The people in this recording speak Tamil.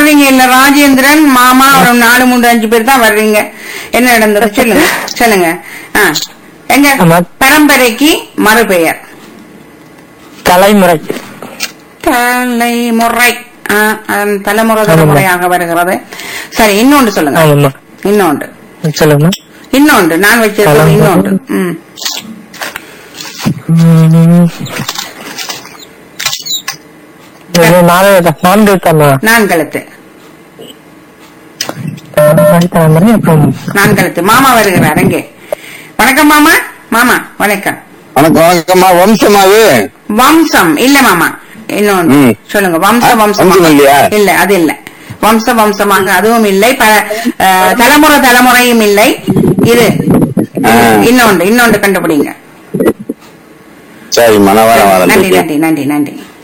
வர்றீங்க இல்ல ராஜேந்திரன் மாமா ஒரு நாலு மூணு அஞ்சு பேர் தான் வர்றீங்க என்ன நடந்தது சொல்லுங்க சொல்லுங்க ஆ. எங்க ஆமா. பரம்பரைக்கு மறுபெயர் தலைமுறை தலைமுறை ஆ, அதன் தலைமுறை தலைமுறையாக வருகிறது சரி இன்னொன்று சொல்லுங்க ஆமாம்மா இன்னொன்று சொல்லுங்க இன்னொன்று நான் வச்சிருக்கிறது தலைமுறை. இன்னொன்று ம் ம். இது நாலு நான்கு தன்மை நான்கழுத்து தலைமுறை அப்புறம் நான்கழுத்து மாமா வருகிறார் எங்கே வணக்கம் மாமா மாமா வணக்கம் வணக்கம் வணக்கம்மா வம்சமாவு வம்சம் இல்ல மாமா இன்னொன்று ம். சொல்லுங்க வம்ச ஆ, வம்சம் வம்சம் இல்லையா? இல்ல அது இல்ல வம்ச வம்சமாக அதுவும் இல்லை ப- அஹ், தலைமுறை தலைமுறையும் இல்லை இது ஆ. இன்னொன்று இன்னொன்று கண்டுபிடிங்க சரிம்மா நான் வரேன் வரேன் நன்றி நன்றி நன்றி நன்றி